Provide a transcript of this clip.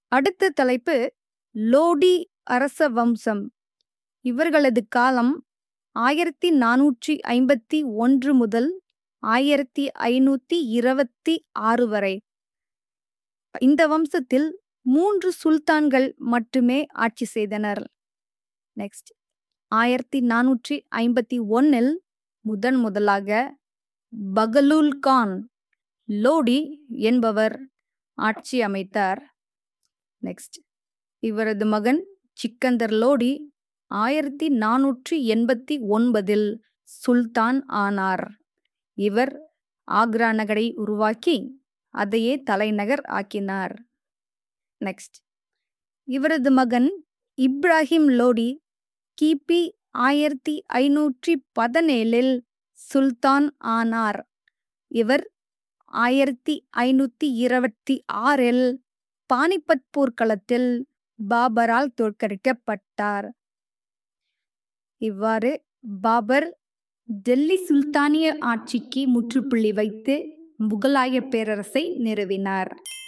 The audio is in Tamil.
அடுத்த தலைப்பு லோடி அரச வம்சம் இவர்களது காலம் ஆயிரத்தி நானூற்றி ஐம்பத்தி ஒன்று முதல் ஆயிரத்தி ஐநூத்தி இருபத்தி ஆறு வரை இந்த வம்சத்தில் மூன்று சுல்தான்கள் மட்டுமே ஆட்சி செய்தனர் நெக்ஸ்ட் ஆயிரத்தி நானூற்றி ஐம்பத்தி ஒன்னில் முதன் முதலாக பகலூல் கான் லோடி என்பவர் ஆட்சி அமைத்தார் நெக்ஸ்ட் இவரது மகன் சிக்கந்தர் லோடி ஆயிரத்தி நானூற்றி எண்பத்தி ஒன்பதில் சுல்தான் ஆனார் இவர் ஆக்ரா நகரை உருவாக்கி அதையே தலைநகர் ஆக்கினார் நெக்ஸ்ட் இவரது மகன் இப்ராஹிம் லோடி கிபி ஆயிரத்தி ஐநூற்றி பதினேழில் சுல்தான் ஆனார் இவர் ஆயிரத்தி ஐநூத்தி இருபத்தி ஆறில் பானிபத் போர்க்களத்தில் பாபரால் தோற்கடிக்கப்பட்டார் இவ்வாறு பாபர் டெல்லி சுல்தானிய ஆட்சிக்கு முற்றுப்புள்ளி வைத்து முகலாய பேரரசை நிறுவினார்